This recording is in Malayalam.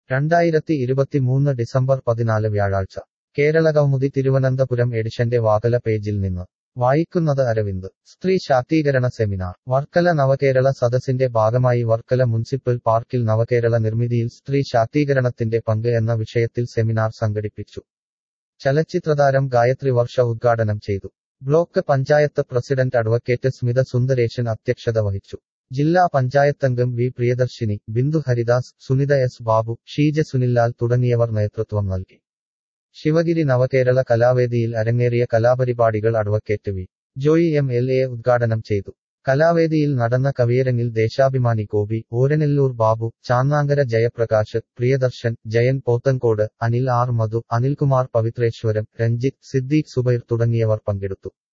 രണ്ടായിരത്തി ഇരുപത്തിമൂന്ന് ഡിസംബർ പതിനാല് വ്യാഴാഴ്ച കേരളകൗമുദി തിരുവനന്തപുരം എഡിഷന്റെ വാകല പേജിൽ നിന്ന് വായിക്കുന്നത് അരവിന്ദ് സ്ത്രീ ശാക്തീകരണ സെമിനാർ വർക്കല നവകേരള സദസ്സിന്റെ ഭാഗമായി വർക്കല മുനിസിപ്പൽ പാർക്കിൽ നവകേരള നിർമ്മിതിയിൽ സ്ത്രീ ശാക്തീകരണത്തിന്റെ പങ്ക് എന്ന വിഷയത്തിൽ സെമിനാർ സംഘടിപ്പിച്ചു ചലച്ചിത്രതാരം ഗായത്രി വർഷ ഉദ്ഘാടനം ചെയ്തു block panchayat president advocate Smitha Sundaresan അധ്യക്ഷത വഹിച്ചു ജില്ലാ പഞ്ചായത്തംഗം വി പ്രിയദർശിനി ബിന്ദു ഹരിദാസ് സുനിത എസ് ബാബു ഷീജ സുനിൽലാൽ തുടങ്ങിയവർ നേതൃത്വം നൽകി ശിവഗിരി നവകേരള കലാവേദിയിൽ അരങ്ങേറിയ കലാപരിപാടികൾ advocate V Joy M L A ഉദ്ഘാടനം ചെയ്തു കലാവേദിയിൽ നടന്ന കവിയരങ്ങിൽ ദേശാഭിമാനി ഗോപി ഓരനെല്ലൂർ ബാബു ചാന്നാങ്കര ജയപ്രകാശ് പ്രിയദർശൻ ജയൻ പോത്തൻകോട് അനിൽ ആർ മധു അനിൽകുമാർ പവിത്രേശ്വരം രഞ്ജിത്ത് സിദ്ദീഖ് സുബൈർ തുടങ്ങിയവർ പങ്കെടുത്തു